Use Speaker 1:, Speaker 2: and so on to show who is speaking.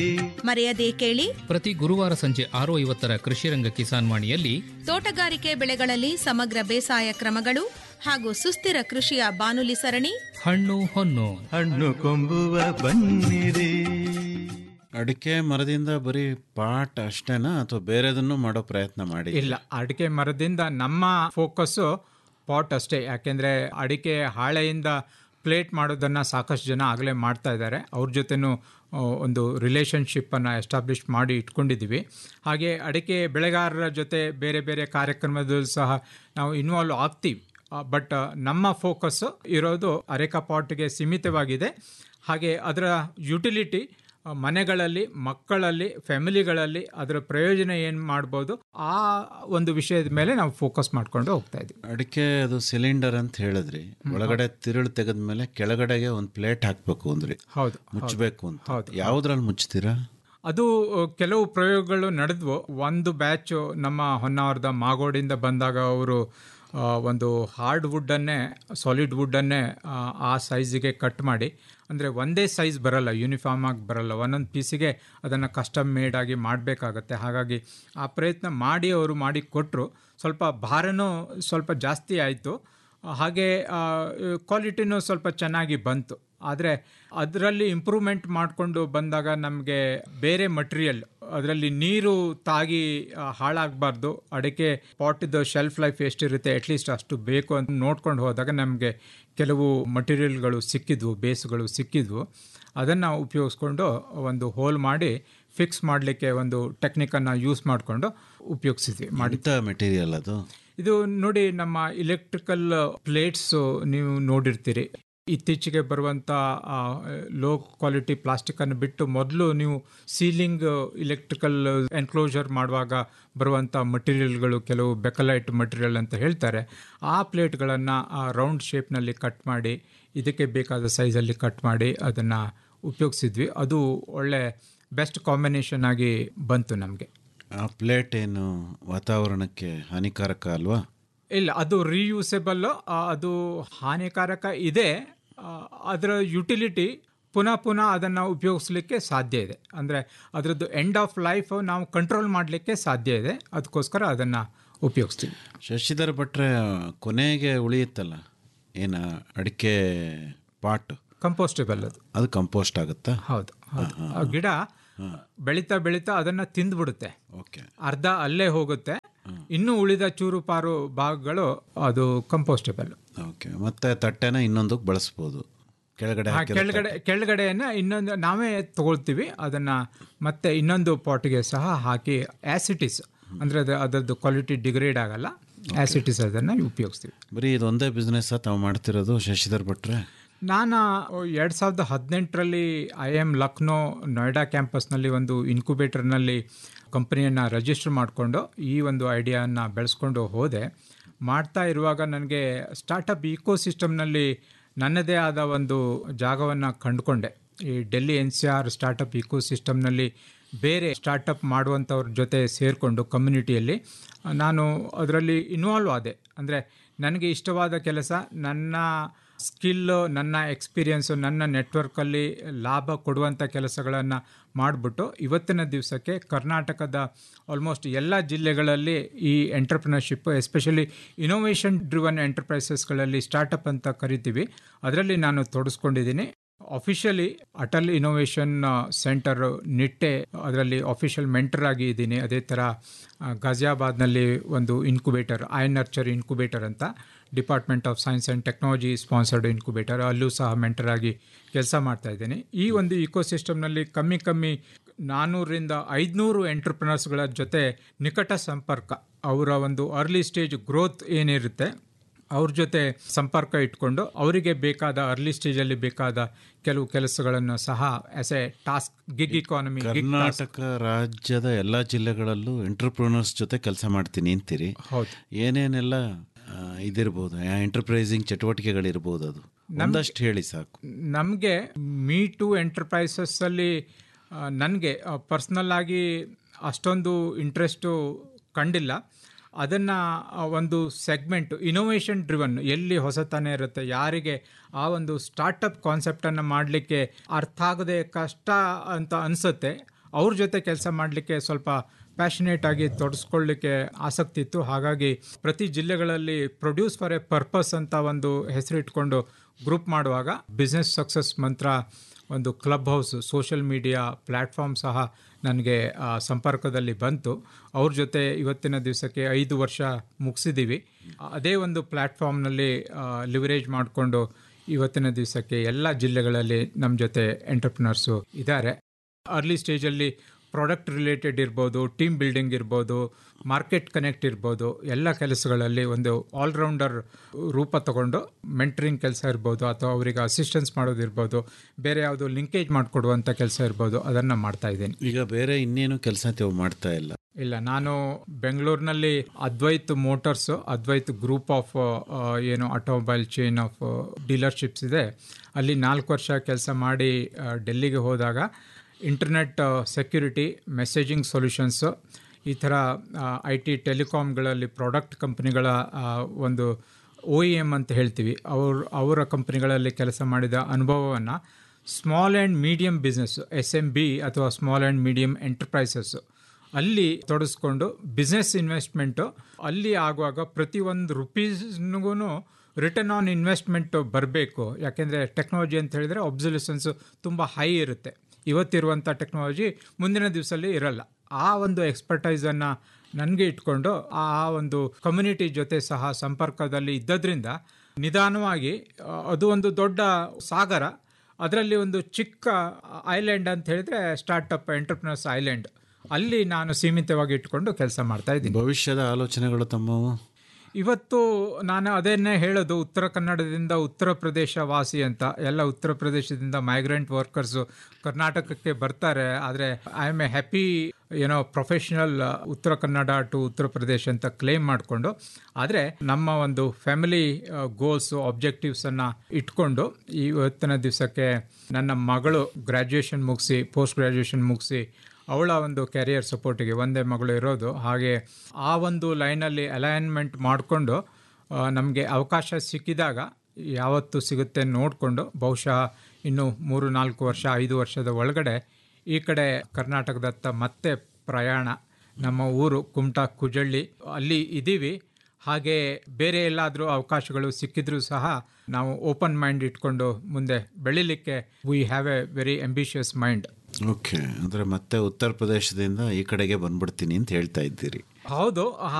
Speaker 1: ಮರೆಯದೇ ಕೇಳಿ
Speaker 2: ಪ್ರತಿ ಗುರುವಾರ ಸಂಜೆ ಆರು ಐವತ್ತರ ಕೃಷಿರಂಗ ಕಿಸಾನ್ ವಾಣಿಯಲ್ಲಿ
Speaker 1: ತೋಟಗಾರಿಕೆ ಬೆಳೆಗಳಲ್ಲಿ ಸಮಗ್ರ ಬೇಸಾಯ ಕ್ರಮಗಳು ಹಾಗೂ ಸುಸ್ಥಿರ ಕೃಷಿಯ ಬಾನುಲಿ ಸರಣಿ
Speaker 2: ಹಣ್ಣು ಹೊನ್ನು
Speaker 3: ಹಣ್ಣು ಕೊಂಬುವ ಬನ್ನಿರಿ ಅಡಿಕೆ ಮರದಿಂದ ಬರೀ ಪಾಟ್ ಅಷ್ಟೇನಾ ಅಥವಾ ಬೇರೆದನ್ನು ಮಾಡೋ ಪ್ರಯತ್ನ ಮಾಡಿ
Speaker 4: ಇಲ್ಲ ಅಡಿಕೆ ಮರದಿಂದ ನಮ್ಮ ಫೋಕಸ್ಸು ಪಾಟ್ ಅಷ್ಟೇ ಯಾಕೆಂದರೆ ಅಡಿಕೆ ಹಾಳೆಯಿಂದ ಪ್ಲೇಟ್ ಮಾಡೋದನ್ನು ಸಾಕಷ್ಟು ಜನ ಆಗಲೇ ಮಾಡ್ತಾ ಇದ್ದಾರೆ ಅವ್ರ ಜೊತೆನೂ ಆ, ಒಂದು ರಿಲೇಷನ್ಶಿಪ್ಪನ್ನು ಎಸ್ಟಾಬ್ಲಿಷ್ ಮಾಡಿ ಇಟ್ಕೊಂಡಿದ್ದೀವಿ ಹಾಗೆ ಅಡಿಕೆ ಬೆಳೆಗಾರರ ಜೊತೆ ಬೇರೆ ಬೇರೆ ಕಾರ್ಯಕ್ರಮದಲ್ಲೂ ಸಹ ನಾವು ಇನ್ವಾಲ್ವ್ ಆಗ್ತೀವಿ ಬಟ್ ನಮ್ಮ ಫೋಕಸ್ಸು ಇರೋದು ಅರೆಕಾ ಪಾಟ್ಗೆ ಸೀಮಿತವಾಗಿದೆ ಹಾಗೆ ಅದರ ಯುಟಿಲಿಟಿ ಮನೆಗಳಲ್ಲಿ ಮಕ್ಕಳಲ್ಲಿ ಫ್ಯಾಮಿಲಿಗಳಲ್ಲಿ ಅದರ ಪ್ರಯೋಜನ ಏನು ಮಾಡ್ಬೋದು ಆ ಒಂದು ವಿಷಯದ ಮೇಲೆ ನಾವು ಫೋಕಸ್ ಮಾಡ್ಕೊಂಡು ಹೋಗ್ತಾ ಇದ್ದೀವಿ
Speaker 3: ಅಡಿಕೆ ಅದು ಸಿಲಿಂಡರ್ ಅಂತ ಹೇಳಿದ್ರಿ ಒಳಗಡೆ ತಿರುಳು ತೆಗೆದ್ಮೇಲೆ ಕೆಳಗಡೆಗೆ ಒಂದು ಪ್ಲೇಟ್ ಹಾಕ್ಬೇಕು ಅಂದ್ರಿ
Speaker 4: ಹೌದು
Speaker 3: ಮುಚ್ಚಬೇಕು ಅಂತ ಯಾವ್ದ್ರಲ್ಲಿ ಮುಚ್ತೀರಾ
Speaker 4: ಅದು ಅಹ್, ಕೆಲವು ಪ್ರಯೋಗಗಳು ನಡೆದ್ವು ಒಂದು ಬ್ಯಾಚ್ ನಮ್ಮ ಹೊನ್ನಾವರದ ಮಾಗೋಡಿಂದ ಬಂದಾಗ ಅವರು ಆ, ಒಂದು ಹಾರ್ಡ್ ವುಡ್ಡನ್ನೇ ಸಾಲಿಡ್ ವುಡ್ಡನ್ನೇ ಆ, ಆ ಸೈಜಿಗೆ ಕಟ್ ಮಾಡಿ ಅಂದರೆ ಒಂದೇ ಸೈಜ್ ಬರಲ್ಲ ಯೂನಿಫಾರ್ಮ್ ಆಗಿ ಬರಲ್ಲ ಒಂದೊಂದು ಪೀಸಿಗೆ ಅದನ್ನು ಕಸ್ಟಮ್ ಮೇಡ್ ಆಗಿ ಮಾಡಬೇಕಾಗತ್ತೆ ಹಾಗಾಗಿ ಆ ಪ್ರಯತ್ನ ಮಾಡಿ ಅವರು ಮಾಡಿ ಕೊಟ್ಟರು ಸ್ವಲ್ಪ ಭಾರನೂ ಸ್ವಲ್ಪ ಜಾಸ್ತಿ ಆಯಿತು ಹಾಗೆ ಕ್ವಾಲಿಟಿನೂ ಸ್ವಲ್ಪ ಚೆನ್ನಾಗಿ ಬಂತು ಆದರೆ ಅದರಲ್ಲಿ ಇಂಪ್ರೂವ್ಮೆಂಟ್ ಮಾಡಿಕೊಂಡು ಬಂದಾಗ ನಮಗೆ ಬೇರೆ ಮಟೀರಿಯಲ್ ಅದರಲ್ಲಿ ನೀರು ತಾಗಿ ಆ, ಹಾಳಾಗಬಾರ್ದು ಅಡಿಕೆ ಪಾಟಿದ್ದು ಶೆಲ್ಫ್ ಲೈಫ್ ಎಷ್ಟಿರುತ್ತೆ ಅಟ್ಲೀಸ್ಟ್ ಅಷ್ಟು ಬೇಕು ಅಂತ ನೋಡ್ಕೊಂಡು ಹೋದಾಗ ನಮಗೆ ಕೆಲವು ಮಟೀರಿಯಲ್ಗಳು ಸಿಕ್ಕಿದ್ವು ಬೇಸ್ಗಳು ಸಿಕ್ಕಿದ್ವು ಅದನ್ನು ಉಪಯೋಗಿಸ್ಕೊಂಡು ಒಂದು ಹೋಲ್ ಮಾಡಿ ಫಿಕ್ಸ್ ಮಾಡಲಿಕ್ಕೆ ಒಂದು ಟೆಕ್ನಿಕನ್ನು ಯೂಸ್ ಮಾಡಿಕೊಂಡು ಉಪಯೋಗಿಸಿದ್ವಿ ಮಾಡಿ
Speaker 3: ಎಂತ ಮೆಟೀರಿಯಲ್ ಅದು
Speaker 4: ಇದು ನೋಡಿ ನಮ್ಮ ಇಲೆಕ್ಟ್ರಿಕಲ್ ಪ್ಲೇಟ್ಸ್ ನೀವು ನೋಡಿರ್ತೀರಿ ಇತ್ತೀಚೆಗೆ ಬರುವಂಥ ಲೋ ಕ್ವಾಲಿಟಿ ಪ್ಲಾಸ್ಟಿಕ್ಕನ್ನು ಬಿಟ್ಟು ಮೊದಲು ನೀವು ಸೀಲಿಂಗ್ ಇಲೆಕ್ಟ್ರಿಕಲ್ ಎನ್ಕ್ಲೋಜರ್ ಮಾಡುವಾಗ ಬರುವಂಥ ಮಟೀರಿಯಲ್ಗಳು ಕೆಲವು ಬೆಕಲೈಟ್ ಮಟೀರಿಯಲ್ ಅಂತ ಹೇಳ್ತಾರೆ ಆ ಪ್ಲೇಟ್ಗಳನ್ನು ರೌಂಡ್ ಶೇಪ್ನಲ್ಲಿ ಕಟ್ ಮಾಡಿ ಇದಕ್ಕೆ ಬೇಕಾದ ಸೈಜಲ್ಲಿ ಕಟ್ ಮಾಡಿ ಅದನ್ನು ಉಪಯೋಗಿಸಿದ್ವಿ ಅದು ಒಳ್ಳೆ ಬೆಸ್ಟ್ ಕಾಂಬಿನೇಷನ್ ಆಗಿ ಬಂತು ನಮಗೆ
Speaker 3: ಆ ಪ್ಲೇಟ್ ಏನು ವಾತಾವರಣಕ್ಕೆ ಹಾನಿಕಾರಕ ಅಲ್ವಾ
Speaker 4: ಇಲ್ಲ ಅದು ರೀಯೂಸೆಬಲ್ ಅದು ಹಾನಿಕಾರಕ ಇದೆ ಆ, ಅದರ ಯುಟಿಲಿಟಿ ಪುನಃ ಪುನಃ ಅದನ್ನು ಉಪಯೋಗಿಸ್ಲಿಕ್ಕೆ ಸಾಧ್ಯ ಇದೆ ಅಂದರೆ ಅದರದ್ದು ಎಂಡ್ ಆಫ್ ಲೈಫ್ ನಾವು ಕಂಟ್ರೋಲ್ ಮಾಡಲಿಕ್ಕೆ ಸಾಧ್ಯ ಇದೆ ಅದಕ್ಕೋಸ್ಕರ ಅದನ್ನು ಉಪಯೋಗಿಸ್ತೀವಿ
Speaker 3: ಶಶಿಧರ್ ಭಟ್ರೆ ಕೊನೆಗೆ ಉಳಿಯುತ್ತಲ್ಲ ಏನ ಅಡಿಕೆ ಪಾಟ್
Speaker 4: ಕಂಪೋಸ್ಟೇಬಲ್ ಅದು
Speaker 3: ಅದು ಕಂಪೋಸ್ಟ್ ಆಗುತ್ತಾ
Speaker 4: ಹೌದು ಹೌದು ಆ ಗಿಡ ಬೆಳೀತಾ ಬೆಳೀತಾ ಅದನ್ನು ತಿಂದ್ಬಿಡುತ್ತೆ
Speaker 3: ಓಕೆ
Speaker 4: ಅರ್ಧ ಅಲ್ಲೇ ಹೋಗುತ್ತೆ ಇನ್ನು ಉಳಿದ ಚೂರು ಪಾರು ಭಾಗಗಳು ಅದು ಕಂಪೋಸ್ಟೇಬಲ್
Speaker 3: ಓಕೆ ಮತ್ತೆ ತಟ್ಟೆನ ಇನ್ನೊಂದಕ್ಕೆ ಬಳಸ್ಬೋದು ಕೆಳಗಡೆ
Speaker 4: ಹಾ,
Speaker 3: ಹಾಕಿರೋ
Speaker 4: ಕೆಳಗಡೆ ಕೆಳಗಡೆಯನ್ನ ಇನ್ನೊಂದು ನಾವೇ ತಗೊಳ್ತೀವಿ ಅದನ್ನ ಮತ್ತೆ ಇನ್ನೊಂದು ಪಾಟ್ಗೆ ಸಹ ಹಾಕಿ ಆಸಿಟಿಸ್ ಅಂದ್ರೆ ಅದು ಅದರದ್ದು ಕ್ವಾಲಿಟಿ ಡಿಗ್ರೇಡ್ ಆಗಲ್ಲ ಆಸಿಟಿಸ್ ಅದನ್ನ ಉಪಯೋಗಿಸ್ತೀವಿ
Speaker 3: ಬರೀ ಇದೊಂದೇ ಬಿಸ್ನೆಸ್ ತಾವು ಮಾಡ್ತಿರೋದು ಶಶಿಧರ್ ಭಟ್ರೆ
Speaker 4: ನಾನು ಎರಡು ಸಾವಿರದ ಹದಿನೆಂಟರಲ್ಲಿ ಐ ಎಮ್ ಲಕ್ನೋ ನೋಯ್ಡಾ ಕ್ಯಾಂಪಸ್ನಲ್ಲಿ ಒಂದು ಇನ್ಕ್ಯುಬೇಟರ್ನಲ್ಲಿ ಕಂಪ್ನಿಯನ್ನು ರಿಜಿಸ್ಟರ್ ಮಾಡಿಕೊಂಡು ಈ ಒಂದು ಐಡಿಯಾನ ಬೆಳೆಸ್ಕೊಂಡು ಹೋದೆ ಮಾಡ್ತಾ ಇರುವಾಗ ನನಗೆ ಸ್ಟಾರ್ಟಪ್ ಈಕೋ ಸಿಸ್ಟಮ್ನಲ್ಲಿ ನನ್ನದೇ ಆದ ಒಂದು ಜಾಗವನ್ನು ಕಂಡುಕೊಂಡೆ ಈ Delhi N C R startup eco ಸಿಸ್ಟಮ್ನಲ್ಲಿ ಬೇರೆ ಸ್ಟಾರ್ಟಪ್ ಮಾಡುವಂಥವ್ರ ಜೊತೆ ಸೇರಿಕೊಂಡು ಕಮ್ಯುನಿಟಿಯಲ್ಲಿ ನಾನು ಅದರಲ್ಲಿ ಇನ್ವಾಲ್ವ್ ಆದೆ ಅಂದರೆ ನನಗೆ ಇಷ್ಟವಾದ ಕೆಲಸ ನನ್ನ ಸ್ಕಿಲ್ಲು ನನ್ನ ಎಕ್ಸ್ಪೀರಿಯನ್ಸು ನನ್ನ ನೆಟ್ವರ್ಕಲ್ಲಿ ಲಾಭ ಕೊಡುವಂಥ ಕೆಲಸಗಳನ್ನು ಮಾಡಿಬಿಟ್ಟು ಇವತ್ತಿನ ದಿವಸಕ್ಕೆ ಕರ್ನಾಟಕದ ಆಲ್ಮೋಸ್ಟ್ ಎಲ್ಲ ಜಿಲ್ಲೆಗಳಲ್ಲಿ ಈ ಎಂಟರ್ಪ್ರಿನರ್ಶಿಪ್ ಎಸ್ಪೆಷಲಿ ಇನೋವೇಷನ್ ಡ್ರಿವನ್ ಎಂಟರ್ಪ್ರೈಸಸ್ಗಳಲ್ಲಿ ಸ್ಟಾರ್ಟಪ್ ಅಂತ ಕರಿತೀವಿ ಅದರಲ್ಲಿ ನಾನು ತೊಡಸ್ಕೊಂಡಿದ್ದೀನಿ officially Atal innovation centre Nitte ಅದರಲ್ಲಿ ಅಫಿಷಿಯಲ್ ಮೆಂಟರ್ ಆಗಿ ಇದ್ದೀನಿ ಅದೇ ಥರ ಆ, ಗಾಜಿಯಾಬಾದ್ನಲ್ಲಿ ಒಂದು ಇನ್ಕ್ಯುಬೇಟರ್ ಐ ನರ್ಚರ್ ಇನ್ಕ್ಯುಬೇಟರ್ ಅಂತ department of science and technology sponsored incubator ಅಲ್ಲೂ ಸಹ ಮೆಂಟರ್ ಆಗಿ ಕೆಲಸ ಮಾಡ್ತಾ ಇದ್ದೀನಿ ಈ ಒಂದು ಇಕೋಸಿಸ್ಟಮ್ನಲ್ಲಿ ಕಮ್ಮಿ ಕಮ್ಮಿ ನಾನ್ನೂರರಿಂದ ಐದುನೂರು ಎಂಟರ್ಪ್ರಿನರ್ಸ್ಗಳ ಜೊತೆ ನಿಕಟ ಸಂಪರ್ಕ ಅವರ ಒಂದು ಅರ್ಲಿ ಸ್ಟೇಜ್ ಗ್ರೋತ್ ಏನಿರುತ್ತೆ ಅವ್ರ ಜೊತೆ ಸಂಪರ್ಕ ಇಟ್ಕೊಂಡು ಅವರಿಗೆ ಬೇಕಾದ ಅರ್ಲಿ ಸ್ಟೇಜಲ್ಲಿ ಬೇಕಾದ ಕೆಲವು ಕೆಲಸಗಳನ್ನು ಸಹ as a task gig economy
Speaker 3: Karnataka ರಾಜ್ಯದ ಎಲ್ಲ ಜಿಲ್ಲೆಗಳಲ್ಲೂ ಎಂಟರ್ಪ್ರೂನರ್ಸ್ ಜೊತೆ ಕೆಲಸ ಮಾಡ್ತೀನಿ ಅಂತೀರಿ
Speaker 4: ಹೌದು
Speaker 3: ಏನೇನೆಲ್ಲ ಆ, ಇದಿರ್ಬೋದು ಎಂಟರ್ಪ್ರೈಸಿಂಗ್ ಚಟುವಟಿಕೆಗಳಿರ್ಬೋದು ಅದು ಒಂದಷ್ಟು ಹೇಳಿ ಸಾಕು
Speaker 4: ನಮಗೆ ಮೀ ಟು ಎಂಟರ್ಪ್ರೈಸಸ್ಸಲ್ಲಿ ನನಗೆ ಪರ್ಸ್ನಲ್ ಆಗಿ ಅಷ್ಟೊಂದು ಇಂಟ್ರೆಸ್ಟು ಕಂಡಿಲ್ಲ ಅದನ್ನು ಒಂದು ಸೆಗ್ಮೆಂಟ್ ಇನೋವೇಷನ್ ಡ್ರಿವನ್ ಎಲ್ಲಿ ಹೊಸತನ ಇರುತ್ತೆ ಯಾರಿಗೆ ಆ ಒಂದು ಸ್ಟಾರ್ಟಪ್ ಕಾನ್ಸೆಪ್ಟನ್ನು ಮಾಡಲಿಕ್ಕೆ ಅರ್ಥ ಆಗದೆ ಕಷ್ಟ ಅಂತ ಅನಿಸುತ್ತೆ ಅವ್ರ ಜೊತೆ ಕೆಲಸ ಮಾಡಲಿಕ್ಕೆ ಸ್ವಲ್ಪ ಪ್ಯಾಷನೇಟ್ ಆಗಿ ತೊಡಸ್ಕೊಳ್ಳಿಕ್ಕೆ ಆಸಕ್ತಿ ಇತ್ತು ಹಾಗಾಗಿ ಪ್ರತಿ ಜಿಲ್ಲೆಗಳಲ್ಲಿ ಪ್ರೊಡ್ಯೂಸ್ ಫಾರ್ ಎ ಪರ್ಪಸ್ ಅಂತ ಒಂದು ಹೆಸರಿಟ್ಕೊಂಡು ಗ್ರೂಪ್ ಮಾಡುವಾಗ ಬಿಸ್ನೆಸ್ ಸಕ್ಸಸ್ ಮಂತ್ರ ಒಂದು Clubhouse social media platform ಸಹ ನನಗೆ ಆ, ಸಂಪರ್ಕದಲ್ಲಿ ಬಂತು ಅವ್ರ ಜೊತೆ ಇವತ್ತಿನ ದಿವಸಕ್ಕೆ ಐದು ವರ್ಷ ಮುಗಿಸಿದ್ದೀವಿ ಅದೇ ಒಂದು ಪ್ಲ್ಯಾಟ್ಫಾರ್ಮ್ನಲ್ಲಿ ಲಿವರೇಜ್ ಮಾಡಿಕೊಂಡು ಇವತ್ತಿನ ದಿವಸಕ್ಕೆ ಎಲ್ಲ ಜಿಲ್ಲೆಗಳಲ್ಲಿ ನಮ್ಮ ಜೊತೆ ಎಂಟರ್ಪ್ರಿನರ್ಸು ಇದ್ದಾರೆ ಅರ್ಲಿ ಸ್ಟೇಜಲ್ಲಿ ಪ್ರಾಡಕ್ಟ್ ರಿಲೇಟೆಡ್ ಇರ್ಬೋದು ಟೀಮ್ ಬಿಲ್ಡಿಂಗ್ ಇರ್ಬೋದು ಮಾರ್ಕೆಟ್ ಕನೆಕ್ಟ್ ಇರ್ಬೋದು ಎಲ್ಲ ಕೆಲಸಗಳಲ್ಲಿ ಒಂದು ಆಲ್ರೌಂಡರ್ ರೂಪ ತಗೊಂಡು ಮೆಂಟರಿಂಗ್ ಕೆಲಸ ಇರ್ಬೋದು ಅಥವಾ ಅವರಿಗೆ ಅಸಿಸ್ಟೆನ್ಸ್ ಮಾಡೋದಿರ್ಬೋದು ಬೇರೆ ಯಾವುದೋ ಲಿಂಕೇಜ್ ಮಾಡಿಕೊಡುವಂಥ ಕೆಲಸ ಇರ್ಬೋದು ಅದನ್ನು ಮಾಡ್ತಾ ಇದ್ದೀನಿ
Speaker 3: ಈಗ ಬೇರೆ ಇನ್ನೇನು ಕೆಲಸ ನೀವು ಮಾಡ್ತಾ ಇಲ್ಲ
Speaker 4: ಇಲ್ಲ ನಾನು ಬೆಂಗಳೂರಿನಲ್ಲಿ Advait motors Advait group of ಏನು ಆಟೋಮೊಬೈಲ್ ಚೈನ್ ಆಫ್ ಡೀಲರ್ಶಿಪ್ಸ್ ಇದೆ ಅಲ್ಲಿ ನಾಲ್ಕು ವರ್ಷ ಕೆಲಸ ಮಾಡಿ ಆ, ಡೆಲ್ಲಿಗೆ ಹೋದಾಗ ಇಂಟರ್ನೆಟ್ ಸೆಕ್ಯುರಿಟಿ ಮೆಸೇಜಿಂಗ್ ಸೊಲ್ಯೂಷನ್ಸು ಈ ಥರ ಐ ಟಿ ಟೆಲಿಕಾಮ್ಗಳಲ್ಲಿ ಪ್ರಾಡಕ್ಟ್ ಕಂಪ್ನಿಗಳ ಆ, ಒಂದು ಒ ಇ ಎಮ್ ಅಂತ ಹೇಳ್ತೀವಿ ಅವ್ರ ಅವರ ಕಂಪ್ನಿಗಳಲ್ಲಿ ಕೆಲಸ ಮಾಡಿದ ಅನುಭವವನ್ನು small and medium business S M B ಅಥವಾ ಸ್ಮಾಲ್ ಆ್ಯಂಡ್ ಮೀಡಿಯಮ್ ಎಂಟರ್ಪ್ರೈಸಸ್ಸು ಅಲ್ಲಿ ತೊಡಸ್ಕೊಂಡು ಬಿಸ್ನೆಸ್ ಇನ್ವೆಸ್ಟ್ಮೆಂಟು ಅಲ್ಲಿ ಆಗುವಾಗ ಪ್ರತಿಯೊಂದು ರುಪೀಸ್ನಿಗೂ ರಿಟರ್ನ್ ಆನ್ ಇನ್ವೆಸ್ಟ್ಮೆಂಟ್ ಬರಬೇಕು ಯಾಕೆಂದರೆ ಟೆಕ್ನಾಲಜಿ ಅಂತ ಹೇಳಿದರೆ ಒಬ್ಸಲ್ಯೂಷನ್ಸು ತುಂಬ ಹೈ ಇರುತ್ತೆ ಇವತ್ತಿರುವಂಥ ಟೆಕ್ನಾಲಜಿ ಮುಂದಿನ ದಿವಸದಲ್ಲಿ ಇರಲ್ಲ ಆ ಒಂದು ಎಕ್ಸ್ಪರ್ಟೈಸನ್ನು ನನಗೆ ಇಟ್ಕೊಂಡು ಆ ಒಂದು ಕಮ್ಯುನಿಟಿ ಜೊತೆ ಸಹ ಸಂಪರ್ಕದಲ್ಲಿ ಇದ್ದದ್ರಿಂದ ನಿಧಾನವಾಗಿ ಆ, ಅದು ಒಂದು ದೊಡ್ಡ ಸಾಗರ ಅದರಲ್ಲಿ ಒಂದು ಚಿಕ್ಕ ಐಲ್ಯಾಂಡ್ ಅಂತ ಹೇಳಿದ್ರೆ ಸ್ಟಾರ್ಟಪ್ ಎಂಟರ್ಪ್ರಿನರ್ಸ್ ಐಲ್ಯಾಂಡ್ ಅಲ್ಲಿ ನಾನು ಸೀಮಿತವಾಗಿ ಇಟ್ಕೊಂಡು ಕೆಲಸ ಮಾಡ್ತಾ ಇದ್ದೀನಿ
Speaker 3: ಭವಿಷ್ಯದ ಆಲೋಚನೆಗಳು ತಮ್ಮವು
Speaker 4: ಇವತ್ತು ನಾನು ಅದನ್ನೇ ಹೇಳೋದು ಉತ್ತರ ಕನ್ನಡದಿಂದ ಉತ್ತರ ಪ್ರದೇಶ ವಾಸಿ ಅಂತ ಎಲ್ಲ ಉತ್ತರ ಪ್ರದೇಶದಿಂದ ಮೈಗ್ರೆಂಟ್ ವರ್ಕರ್ಸು ಕರ್ನಾಟಕಕ್ಕೆ ಬರ್ತಾರೆ ಆದರೆ ಐ ಆಮ್ ಎ ಹ್ಯಾಪಿ ಏನೋ ಪ್ರೊಫೆಷನಲ್ ಉತ್ತರ ಕನ್ನಡ ಟು ಉತ್ತರ ಪ್ರದೇಶ ಅಂತ ಕ್ಲೇಮ್ ಮಾಡಿಕೊಂಡು ಆದರೆ ನಮ್ಮ ಒಂದು ಫ್ಯಾಮಿಲಿ ಗೋಲ್ಸು ಆಬ್ಜೆಕ್ಟಿವ್ಸನ್ನು ಇಟ್ಕೊಂಡು ಇವತ್ತಿನ ದಿವಸಕ್ಕೆ ನನ್ನ ಮಗಳು ಗ್ರ್ಯಾಜುಯೇಷನ್ ಮುಗಿಸಿ ಪೋಸ್ಟ್ ಗ್ರ್ಯಾಜುಯೇಷನ್ ಮುಗಿಸಿ ಅವಳ ಒಂದು ಕ್ಯಾರಿಯರ್ ಸಪೋರ್ಟಿಗೆ ಒಂದೇ ಮಗಳು ಇರೋದು ಹಾಗೆ ಆ ಒಂದು ಲೈನಲ್ಲಿ ಅಲೈನ್ಮೆಂಟ್ ಮಾಡಿಕೊಂಡು ನಮಗೆ ಅವಕಾಶ ಸಿಕ್ಕಿದಾಗ ಯಾವತ್ತು ಸಿಗುತ್ತೆ ನೋಡಿಕೊಂಡು ಬಹುಶಃ ಇನ್ನು ಮೂರು ನಾಲ್ಕು ವರ್ಷ ಐದು ವರ್ಷದ ಒಳಗಡೆ ಈ ಕಡೆ ಕರ್ನಾಟಕದತ್ತ ಮತ್ತೆ ಪ್ರಯಾಣ ನಮ್ಮ ಊರು ಕುಮಟಾ ಕುಜಳ್ಳಿ ಅಲ್ಲಿ ಇದ್ದೀವಿ ಹಾಗೆ ಬೇರೆ ಎಲ್ಲಾದರೂ ಅವಕಾಶಗಳು ಸಿಕ್ಕಿದ್ರೂ ಸಹ ನಾವು ಓಪನ್ ಮೈಂಡ್ ಇಟ್ಕೊಂಡು ಮುಂದೆ ಬೆಳಿಲಿಕ್ಕೆ we have a very ambitious mind
Speaker 3: okay ಅಂದರೆ ಮತ್ತೆ ಉತ್ತರ ಪ್ರದೇಶದಿಂದ ಈ ಕಡೆಗೆ ಬಂದ್ಬಿಡ್ತೀನಿ ಅಂತ ಹೇಳ್ತಾ ಇದ್ದೀರಿ
Speaker 4: ಹೌದು